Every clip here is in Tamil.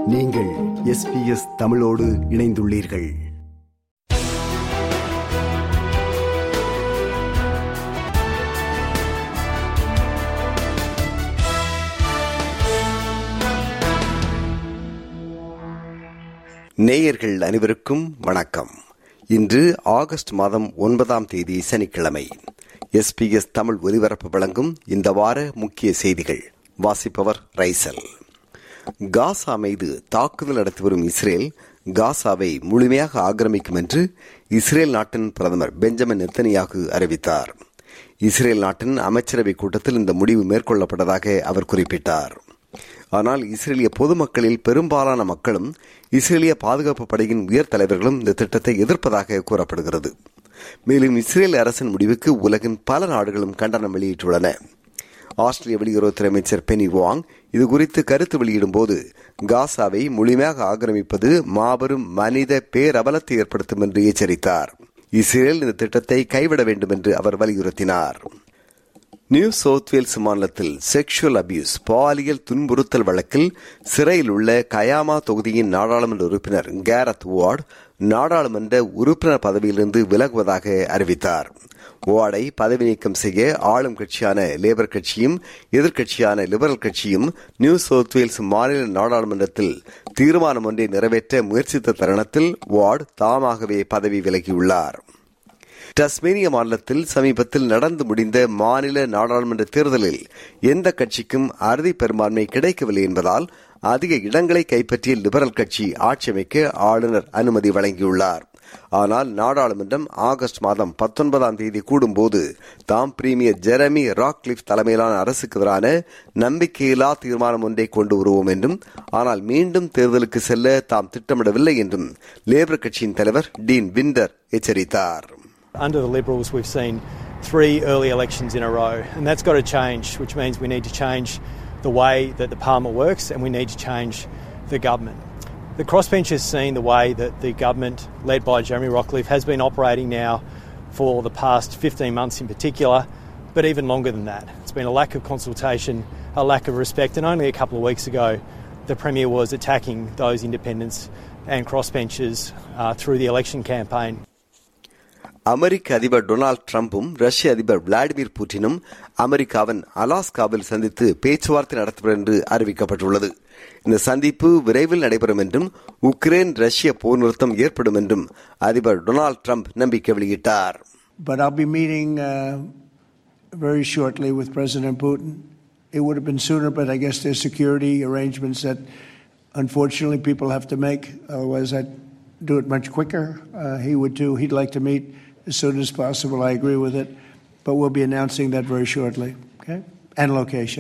நீங்கள் எஸ்பிஎஸ் தமிழோடு இணைந்துள்ளீர்கள் நேயர்கள் அனைவருக்கும் வணக்கம் இன்று ஆகஸ்ட் மாதம் ஒன்பதாம் தேதி சனிக்கிழமை எஸ்பிஎஸ் தமிழ் ஒலிபரப்பு வழங்கும் இந்த வார முக்கிய செய்திகள் வாசிப்பவர் ரைசல் காசா மீது தாக்குதல் நடத்தி வரும் இஸ்ரேல் காசாவை முழுமையாக ஆக்கிரமிக்கும் என்று இஸ்ரேல் நாட்டின் பிரதமர் பெஞ்சமின் நெத்தனியாகு அறிவித்தார் இஸ்ரேல் நாட்டின் அமைச்சரவை கூட்டத்தில் இந்த முடிவு மேற்கொள்ளப்பட்டதாக அவர் குறிப்பிட்டார் ஆனால் இஸ்ரேலிய பொதுமக்களில் பெரும்பாலான மக்களும் இஸ்ரேலிய பாதுகாப்பு படையின் உயர் தலைவர்களும் இந்த திட்டத்தை எதிர்ப்பதாக கூறப்படுகிறது மேலும் இஸ்ரேல் அரசின் முடிவுக்கு உலகின் பல நாடுகளும் கண்டனம் வெளியிட்டுள்ளன ஆஸ்திரேலிய வெளியுறவுத்துறை அமைச்சர் பெனி வாங் இது குறித்து கருத்து வெளியிடும் போது காசாவை முழுமையாக ஆக்கிரமிப்பது மாபெரும் மனித பேரபலத்தை ஏற்படுத்தும் என்று எச்சரித்தார் இஸ்ரேல் இந்த திட்டத்தை கைவிட வேண்டும் என்று அவர் வலியுறுத்தினார் நியூ சவுத் வேல்ஸ் மாநிலத்தில் செக்ஷுவல் அபியூஸ் பாலியல் துன்புறுத்தல் வழக்கில் சிறையில் உள்ள கயாமா தொகுதியின் நாடாளுமன்ற உறுப்பினர் கேரத் வார்டு நாடாளுமன்ற உறுப்பினர் பதவியிலிருந்து விலகுவதாக அறிவித்தார் வார்டை பதவி நீக்கம் செய்ய ஆளும் கட்சியான லேபர் கட்சியும் எதிர்க்கட்சியான லிபரல் கட்சியும் நியூ சவுத் வேல்ஸ் மாநில நாடாளுமன்றத்தில் தீர்மானம் ஒன்றை நிறைவேற்ற முயற்சித்த தருணத்தில் வார்டு தாமாகவே பதவி விலகியுள்ளார் டஸ்மேனிய மாநிலத்தில் சமீபத்தில் நடந்து முடிந்த மாநில நாடாளுமன்ற தேர்தலில் எந்த கட்சிக்கும் அறுதி பெரும்பான்மை கிடைக்கவில்லை என்பதால் அதிக இடங்களை கைப்பற்றிய லிபரல் கட்சி ஆட்சி அமைக்க ஆளுநர் அனுமதி வழங்கியுள்ளார் ஆனால் நாடாளுமன்றம் ஆகஸ்ட் மாதம் பத்தொன்பதாம் தேதி கூடும்போது தாம் பிரீமியர் ஜெரமி ராக்லிஃப் தலைமையிலான அரசுக்கு எதிரான நம்பிக்கையில்லா தீர்மானம் ஒன்றை கொண்டு வருவோம் என்றும் ஆனால் மீண்டும் தேர்தலுக்கு செல்ல தாம் திட்டமிடவில்லை என்றும் லேபர் கட்சியின் தலைவர் டீன் விண்டர் எச்சரித்தார் Under the Liberals, we've seen three early elections in a row, and that's got to change, which means we need to change the way that the Parliament works and we need to change the government. The crossbench has seen the way that the government, led by Jeremy Rockcliffe, has been operating now for the past 15 months in particular, but even longer than that. It's been a lack of consultation, a lack of respect, and only a couple of weeks ago, the Premier was attacking those independents and crossbenchers uh, through the election campaign. அமெரிக்க அதிபர் டொனால்டு டிரம்பும் ரஷ்ய அதிபர் விளாடிமிர் புட்டினும் அமெரிக்காவின் அலாஸ்காவில் சந்தித்து பேச்சுவார்த்தை நடத்துவர் என்று அறிவிக்கப்பட்டுள்ளது இந்த சந்திப்பு விரைவில் நடைபெறும் என்றும் உக்ரைன் ரஷ்ய போர் நிறுத்தம் ஏற்படும் என்றும் அதிபர் டொனால்டு டிரம்ப் நம்பிக்கை வெளியிட்டார் But I'll be meeting uh, very shortly with President Putin. It would have been sooner, but I guess there's security arrangements that unfortunately people have to make. Otherwise, I'd do it much quicker. Uh, he would too. He'd like to meet as soon as possible. I agree with it. But we'll be announcing that very shortly. Okay? And location.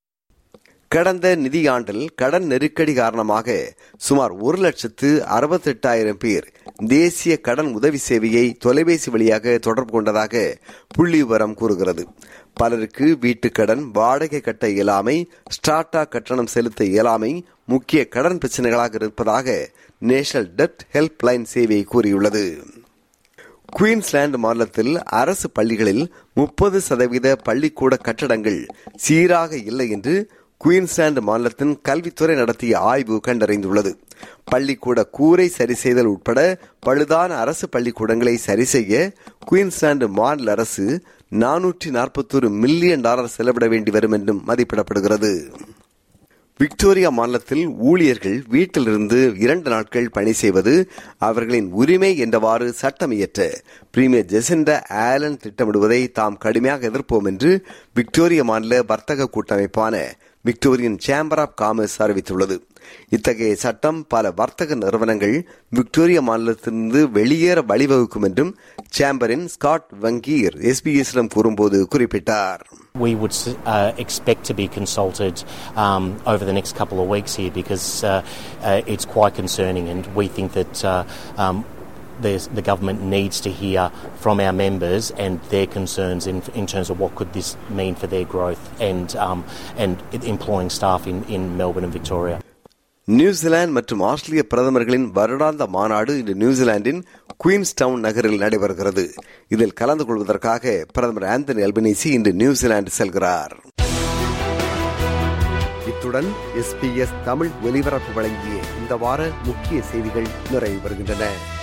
கடந்த நிதியாண்டில் கடன் நெருக்கடி காரணமாக சுமார் ஒரு லட்சத்து அறுபத்தெட்டாயிரம் பேர் தேசிய கடன் உதவி சேவையை தொலைபேசி வழியாக தொடர்பு கொண்டதாக புள்ளி விவரம் கூறுகிறது பலருக்கு வீட்டுக்கடன் வாடகை கட்ட இயலாமை ஸ்டார்டா கட்டணம் செலுத்த இயலாமை முக்கிய கடன் பிரச்சனைகளாக இருப்பதாக நேஷனல் டெப்ட் ஹெல்ப் லைன் சேவை கூறியுள்ளது குயின்ஸ்லாந்து மாநிலத்தில் அரசு பள்ளிகளில் முப்பது சதவீத பள்ளிக்கூட கட்டடங்கள் சீராக இல்லை என்று குயின்ஸ்லாந்து மாநிலத்தின் கல்வித்துறை நடத்திய ஆய்வு கண்டறிந்துள்ளது பள்ளிக்கூட கூரை சரி செய்தல் உட்பட பழுதான அரசு பள்ளிக்கூடங்களை சரி செய்ய குயின்ஸ்லாந்து மாநில அரசு நானூற்றி நாற்பத்தோரு மில்லியன் டாலர் செலவிட வேண்டி வரும் என்றும் மதிப்பிடப்படுகிறது விக்டோரியா மாநிலத்தில் ஊழியர்கள் வீட்டிலிருந்து இரண்டு நாட்கள் பணி செய்வது அவர்களின் உரிமை என்றவாறு சட்டம் இயற்ற பிரீமியர் ஜெசிண்டா ஆலன் திட்டமிடுவதை தாம் கடுமையாக எதிர்ப்போம் என்று விக்டோரியா மாநில வர்த்தக கூட்டமைப்பான விக்டோரியன் சேம்பர் ஆப் காமர்ஸ் அறிவித்துள்ளது இத்தகைய சட்டம் பல வர்த்தக நிறுவனங்கள் விக்டோரியா மாநிலத்திலிருந்து வெளியேற வழிவகுக்கும் என்றும் சேம்பரின் ஸ்காட் வங்கீர் எஸ்பிஎஸ்டம் கூறும்போது குறிப்பிட்டார் We would uh, expect to be consulted um, over the next couple of weeks here because uh, uh, it's quite concerning, and we think that um, the government needs to hear from our members and their concerns in, in terms of what could this mean for their growth and um, and employing staff in, in Melbourne and Victoria. New Zealand மற்றும் ஆஸ்திரேலிய பிரதமர்களின் வருடாந்த மாநாடு இன்று நியூசிலாந்தின் குயின்ஸ் டவுன் நகரில் நடைபெறுகிறது இதில் கலந்து கொள்வதற்காக பிரதமர் ஆந்தனி அல்பனீசி இன்று நியூசிலாந்து செல்கிறார் அத்துடன் எஸ்பிஎஸ் தமிழ் ஒலிபரப்பு வழங்கிய இந்த வார முக்கிய செய்திகள் நிறைவு பெறுகின்றன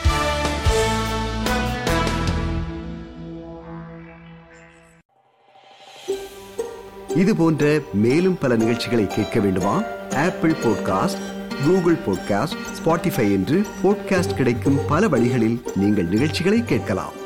இது போன்ற மேலும் பல நிகழ்ச்சிகளை கேட்க வேண்டுமா Apple podcast Google podcast Spotify என்று பாட்காஸ்ட் கிடைக்கும் பல வழிகளில் நீங்கள் நிகழ்ச்சிகளை கேட்கலாம்